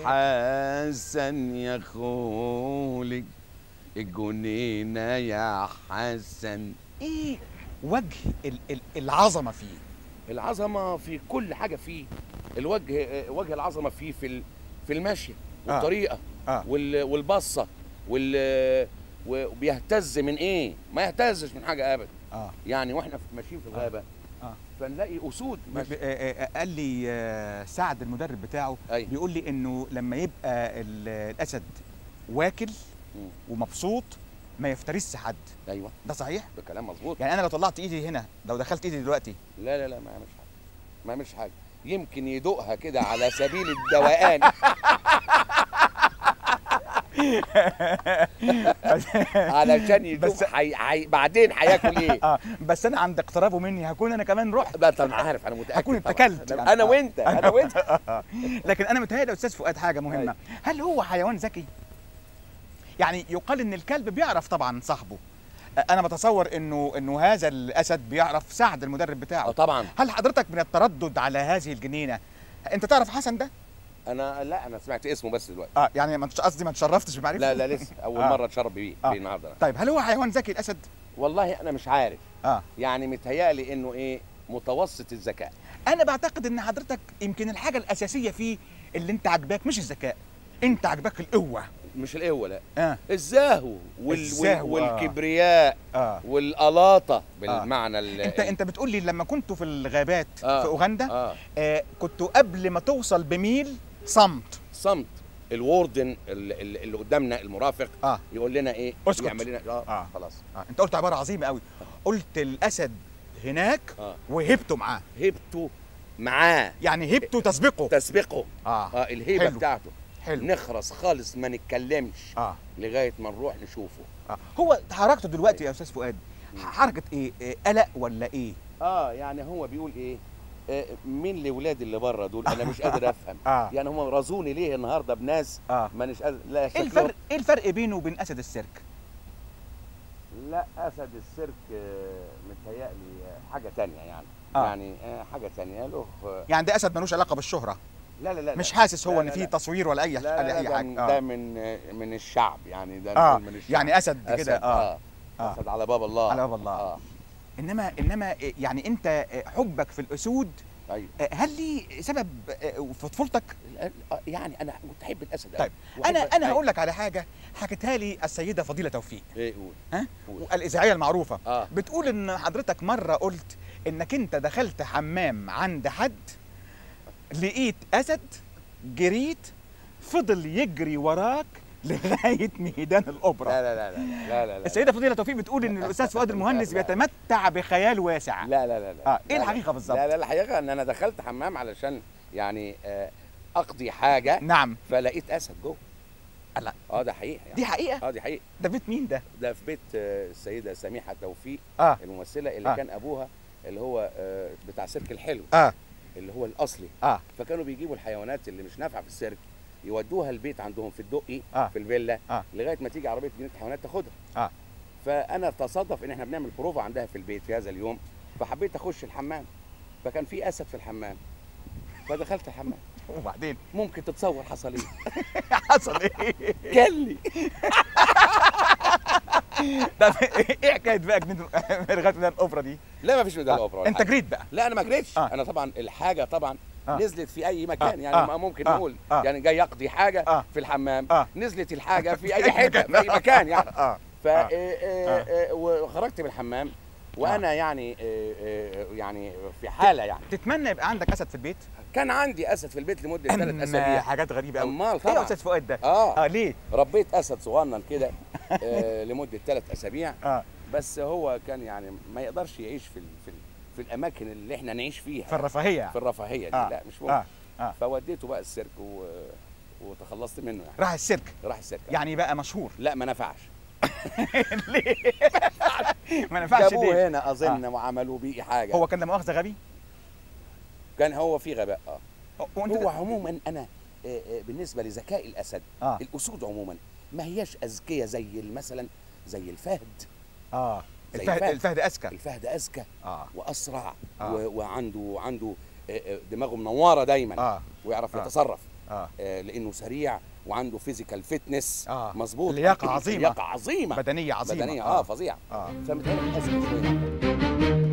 حسن يا خولي الجنينة يا حسن ايه وجه ال- ال- العظمه فيه العظمة في كل حاجة فيه الوجه وجه العظمة فيه في ال- في المشية آه. والطريقة آه. وال- والبصة وال وبيهتز من ايه؟ ما يهتزش من حاجة ابدا اه يعني واحنا في- ماشيين في الغابة آه. فنلاقي اسود ب- ماشية. ب- آه، آه، قال لي آه، سعد المدرب بتاعه أيوة. بيقول لي انه لما يبقى ال- الاسد واكل مم. ومبسوط ما يفترسش حد ايوه ده صحيح ده كلام مظبوط يعني انا لو طلعت ايدي هنا لو دخلت ايدي دلوقتي لا لا لا ما يعملش حاجه ما يعملش حاجه يمكن يدوقها كده على سبيل الدوقان علشان يدوق بس- حي... حي... بعدين هياكل ايه اه بس انا عند اقترابه مني هكون انا كمان رحت بقى طب انا عارف انا متاكد هكون طبعاً. اتكلت يعني. انا آه. وانت انا وانت لكن انا متهيألي يا استاذ فؤاد حاجه مهمه أيوة. هل هو حيوان ذكي يعني يقال ان الكلب بيعرف طبعا صاحبه انا بتصور انه انه هذا الاسد بيعرف سعد المدرب اه بتاعه طبعا هل حضرتك من التردد على هذه الجنينه انت تعرف حسن ده انا لا انا سمعت اسمه بس دلوقتي اه يعني ما تش- قصدي ما تشرفتش بمعرفته لا لا لسه اول آه. مره اتشرب بيه آه. بيه النهارده طيب هل هو حيوان ذكي الاسد والله انا مش عارف اه يعني متهيألي انه ايه متوسط الذكاء انا بعتقد ان حضرتك يمكن الحاجه الاساسيه فيه اللي انت عاجباك مش الذكاء انت عاجباك القوه مش القوه لا اه الزهو وال... الزهو، وال... آه. والكبرياء اه والقلاطه بالمعنى ال... انت انت بتقول لي لما كنتوا في الغابات آه. في اوغندا اه آه كنتوا قبل ما توصل بميل صمت صمت الوردن اللي, اللي قدامنا المرافق اه يقول لنا ايه اسكت. يعمل لنا اه, آه. خلاص آه. انت قلت عباره عظيمه قوي قلت الاسد هناك اه وهبته معاه هبته معاه يعني هبته تسبقه تسبقه اه اه الهيبه حلو. بتاعته حلو نخرس خالص ما نتكلمش اه لغايه ما نروح نشوفه اه هو حركته دلوقتي يا استاذ فؤاد حركه ايه, إيه قلق ولا ايه اه يعني هو بيقول ايه آه مين الاولاد اللي بره دول انا مش قادر افهم اه يعني هم رازوني ليه النهارده بناس اه ما مش قادر لا ايه شكلهم الفرق ايه الفرق بينه وبين اسد السيرك لا اسد السيرك آه، متهيألي آه، حاجه تانية يعني آه. يعني آه، حاجه تانية له آه، يعني ده اسد ملوش علاقه بالشهره لا لا لا مش لا. حاسس هو لا ان لا فيه لا. تصوير ولا اي لا لا, ولا لا اي ده, حاجه من- آه. ده من آه، من الشعب يعني ده اه نقول من الشعب يعني اسد كده أسد، اه اه آه. اسد على باب الله على باب الله. اه انما انما إيه، يعني انت حبك في الاسود ايوه آه، هل ليه سبب آه، في طفولتك آه، يعني انا كنت احب الاسد طيب انا انا هقول لك على حاجه حكتها لي السيده فضيله توفيق ايه قول ها قول. الاذاعيه المعروفه اه بتقول ان حضرتك مره قلت انك انت دخلت حمام عند حد لقيت اسد جريت فضل يجري وراك لغايه ميدان الاوبرا لا لا لا لا لا لا لا السيده فضيله توفيق بتقول ان الاستاذ فؤاد المهندس لا. بيتمتع بخيال واسع لا لا لا لا اه ايه لا، الحقيقه بالظبط لا لا الحقيقه ان انا دخلت حمام علشان يعني آه، اقضي حاجه نعم فلقيت اسد جوه لا. اه ده حقيقه يعني. دي حقيقه اه دي حقيقه ده بيت مين ده ده في بيت آه، السيده سميحه توفيق اه الممثله اللي آه. كان ابوها اللي هو آه، بتاع سيرك الحلو اه اللي هو الاصلي اه فكانوا بيجيبوا الحيوانات اللي مش نافعه في السيرك يودوها البيت عندهم في الدقي آه. في الفيلا آه. لغايه ما تيجي عربيه جنينه حيوانات تاخدها آه. فانا تصادف ان احنا بنعمل بروفا عندها في البيت في هذا اليوم فحبيت اخش الحمام فكان في اسد في الحمام فدخلت الحمام وبعدين ممكن تتصور حصل ايه حصل ايه كلي طب ايه حكايه بقى جنينه لغايه ميدان الاوبرا دي لا ما فيش ميدان آه، الاوبرا ولا انت حاجة. جريت بقى لا انا ما جريتش آه. انا طبعا الحاجه طبعا آه. نزلت في اي مكان آه. يعني آه. ما ممكن آه. نقول آه. يعني جاي يقضي حاجه آه. في الحمام آه. نزلت الحاجه في اي حته في اي مكان يعني اه ف آه. آه، آه، آه، وخرجت من الحمام وانا يعني آه، آه، يعني في حاله يعني تتمنى يبقى عندك اسد في البيت كان عندي اسد في البيت لمده ثلاث أما اسابيع حاجات غريبه قوي امال ايه يا طبعا استاذ فؤاد ده اه اه ليه ربيت اسد صغنن كده آه، لمده ثلاث اسابيع اه بس هو كان يعني ما يقدرش يعيش في ال- في, ال- في الاماكن اللي احنا نعيش فيها في الرفاهيه في الرفاهيه دي آه. لا مش ممكن اه اه فوديته بقى السيرك و... وتخلصت منه يعني راح السيرك راح السيرك يعني بقى مشهور لا ما نفعش ليه ما نفعش ليه جابوه هنا اظن وعملوا بيه حاجه هو كان لا مؤاخذه غبي كان هو في غباء اه وانت هو عموما انا آه، آه، بالنسبه لذكاء الاسد اه الاسود عموما ما هياش اذكياء زي مثلا زي الفهد اه زي الفهد الفهد. الفهد اذكى الفهد اذكى اه واسرع آه. و... وعنده عنده آه، آه، دماغه منوره دايما اه ويعرف آه. يتصرف اه آه لانه سريع وعنده فيزيكال فيتنس آه. مظبوط لياقة عظيمة. لياقه عظيمه بدنيه عظيمه بدنيه اه فظيعه اه فمتهيألي اذكى شويه